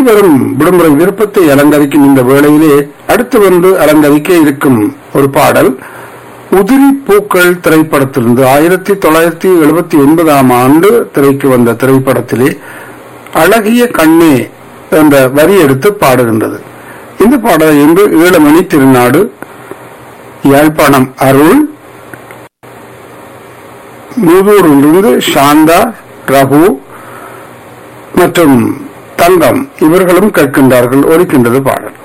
வரும் விடுமுறை விருப்பத்தை அலங்கரிக்கும் இந்த வேளையிலே அடுத்து வந்து அலங்கரிக்க இருக்கும் ஒரு பாடல் உதிரி பூக்கள் திரைப்படத்திலிருந்து ஆயிரத்தி தொள்ளாயிரத்தி எழுபத்தி ஒன்பதாம் ஆண்டு திரைக்கு வந்த திரைப்படத்திலே அழகிய கண்ணே என்ற வரி எடுத்து பாடுகின்றது இந்த பாடலை இன்று ஈழமணி திருநாடு யாழ்ப்பாணம் அருள் மூதூரிலிருந்து சாந்தா ரகு மற்றும் தங்கம் இவர்களும் கேட்கின்றார்கள் ஒலிக்கின்றது பாடல்